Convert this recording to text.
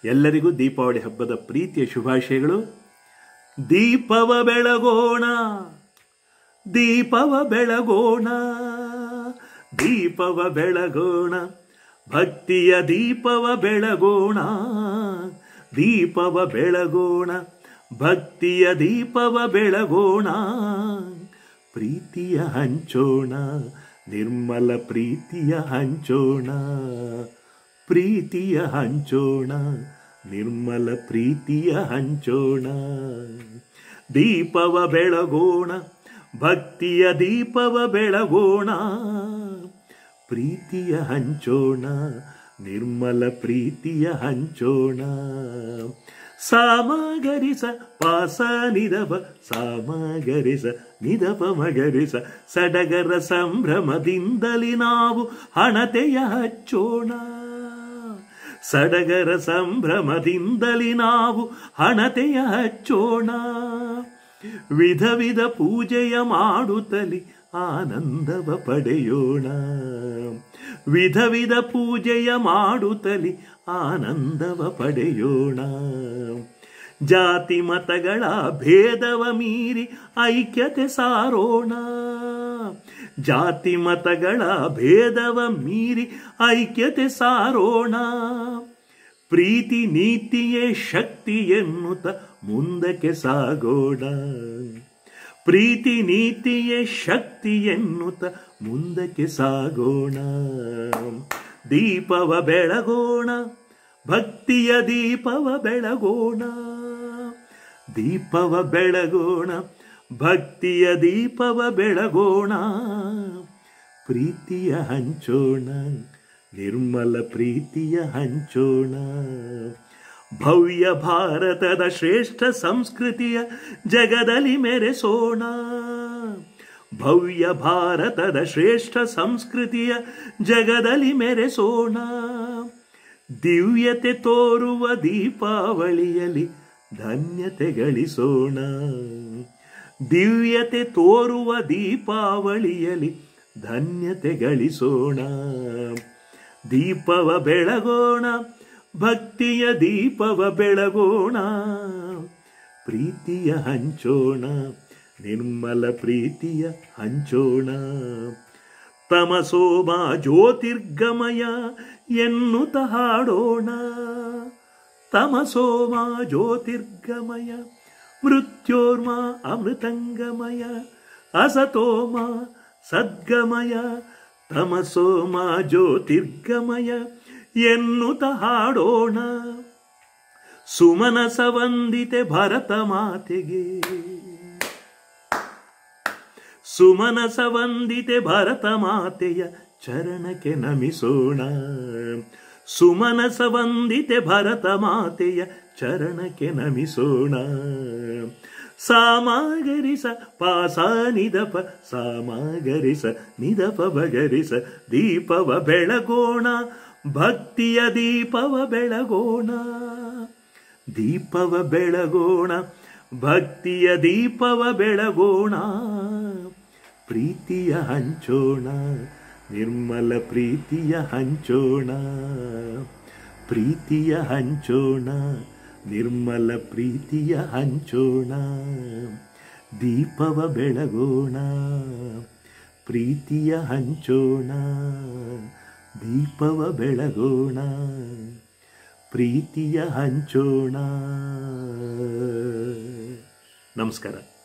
ಎಲ್ಲರಿಗೂ ದೀಪಾವಳಿ ಹಬ್ಬದ ಪ್ರೀತಿಯ ಶುಭಾಶಯಗಳು ದೀಪವ ಬೆಳಗೋಣ ದೀಪವ ಬೆಳಗೋಣ ದೀಪವ ಬೆಳಗೋಣ ಭಕ್ತಿಯ ದೀಪವ ಬೆಳಗೋಣ ದೀಪವ ಬೆಳಗೋಣ ಭಕ್ತಿಯ ದೀಪವ ಬೆಳಗೋಣ ಪ್ರೀತಿಯ ಹಂಚೋಣ ನಿರ್ಮಲ ಪ್ರೀತಿಯ ಹಂಚೋಣ ಪ್ರೀತಿಯ ಹಂಚೋಣ ನಿರ್ಮಲ ಪ್ರೀತಿಯ ಹಂಚೋಣ ದೀಪವ ಬೆಳಗೋಣ ಭಕ್ತಿಯ ದೀಪವ ಬೆಳಗೋಣ ಪ್ರೀತಿಯ ಹಂಚೋಣ ನಿರ್ಮಲ ಪ್ರೀತಿಯ ಹಂಚೋಣ ಸಾಮಗರಿಸ ಪಾಸ ನಿದಪ ಸಾಮಗರಿಸ ನಿದಪ ಮಗರಿಸ ಸಡಗರ ಸಂಭ್ರಮದಿಂದಲಿ ನಾವು ಹಣತೆಯ ಹಚ್ಚೋಣ ಸಡಗರ ಸಂಭ್ರಮದಿಂದಲಿ ನಾವು ಹಣತೆಯ ಹಚ್ಚೋಣ ವಿಧ ವಿಧ ಪೂಜೆಯ ಮಾಡುತ್ತಲಿ ಆನಂದವ ಪಡೆಯೋಣ ವಿಧ ವಿಧ ಪೂಜೆಯ ಮಾಡುತ್ತಲಿ ಆನಂದವ ಪಡೆಯೋಣ ಜಾತಿ ಮತಗಳ ಭೇದವ ಮೀರಿ ಐಕ್ಯತೆ ಸಾರೋಣ ಜಾತಿ ಮತಗಳ ಭೇದವ ಮೀರಿ ಐಕ್ಯತೆ ಸಾರೋಣ ಪ್ರೀತಿ ನೀತಿಯೇ ಶಕ್ತಿ ಎನ್ನುತ್ತ ಮುಂದಕ್ಕೆ ಸಾಗೋಣ ಪ್ರೀತಿ ನೀತಿಯೇ ಶಕ್ತಿ ಎನ್ನುತ್ತ ಮುಂದಕ್ಕೆ ಸಾಗೋಣ ದೀಪವ ಬೆಳಗೋಣ ಭಕ್ತಿಯ ದೀಪವ ಬೆಳಗೋಣ ದೀಪವ ಬೆಳಗೋಣ ಭಕ್ತಿಯ ದೀಪವ ಬೆಳಗೋಣ ಪ್ರೀತಿಯ ಹಂಚೋಣ ನಿರ್ಮಲ ಪ್ರೀತಿಯ ಹಂಚೋಣ ಭವ್ಯ ಭಾರತದ ಶ್ರೇಷ್ಠ ಸಂಸ್ಕೃತಿಯ ಜಗದಲ್ಲಿ ಮೆರೆಸೋಣ ಭವ್ಯ ಭಾರತದ ಶ್ರೇಷ್ಠ ಸಂಸ್ಕೃತಿಯ ಜಗದಲ್ಲಿ ಮೆರೆಸೋಣ ದಿವ್ಯತೆ ತೋರುವ ದೀಪಾವಳಿಯಲ್ಲಿ ಧನ್ಯತೆ ಗಳಿಸೋಣ ದಿವ್ಯತೆ ತೋರುವ ದೀಪಾವಳಿಯಲ್ಲಿ ಧನ್ಯತೆ ಗಳಿಸೋಣ ದೀಪವ ಬೆಳಗೋಣ ಭಕ್ತಿಯ ದೀಪವ ಬೆಳಗೋಣ ಪ್ರೀತಿಯ ಹಂಚೋಣ ನಿರ್ಮಲ ಪ್ರೀತಿಯ ಹಂಚೋಣ ತಮಸೋಮ ಜ್ಯೋತಿರ್ಗಮಯ ಎನ್ನುತ್ತ ಹಾಡೋಣ ತಮಸೋಮ ಜ್ಯೋತಿರ್ಗಮಯ ಮೃತ್ಯೋರ್ಮ ಅಮೃತಂಗಮಯ ಅಸತೋಮ ಸದ್ಗಮಯ ತಮಸೋಮ ಜ್ಯೋತಿರ್ಗಮಯ ಎನ್ನುತ್ತ ಹಾಡೋಣ ಸುಮನಸ ವಂದಿತೆ ಭರತ ಮಾತೆಗೆ ಸುಮನಸ ವಂದಿತೆ ಭರತ ಮಾತೆಯ ಚರಣಕ್ಕೆ ನಮಿಸೋಣ ಸುಮನಸ ವಂದಿತೆ ಭರತ ಮಾತೆಯ ಚರಣಕ್ಕೆ ನಮಿಸೋಣ ಸಾಮಾಗರಿಸ ಪಾಸ ನಿದಪ ಸಾಮಾಗರಿಸ ನಿದಪ ಬಗರಿಸ ದೀಪವ ಬೆಳಗೋಣ ಭಕ್ತಿಯ ದೀಪವ ಬೆಳಗೋಣ ದೀಪವ ಬೆಳಗೋಣ ಭಕ್ತಿಯ ದೀಪವ ಬೆಳಗೋಣ ಪ್ರೀತಿಯ ಹಂಚೋಣ ನಿರ್ಮಲ ಪ್ರೀತಿಯ ಹಂಚೋಣ ಪ್ರೀತಿಯ ಹಂಚೋಣ ನಿರ್ಮಲ ಪ್ರೀತಿಯ ಹಂಚೋಣ ದೀಪವ ಬೆಳಗೋಣ ಪ್ರೀತಿಯ ಹಂಚೋಣ ದೀಪವ ಬೆಳಗೋಣ ಪ್ರೀತಿಯ ಹಂಚೋಣ ನಮಸ್ಕಾರ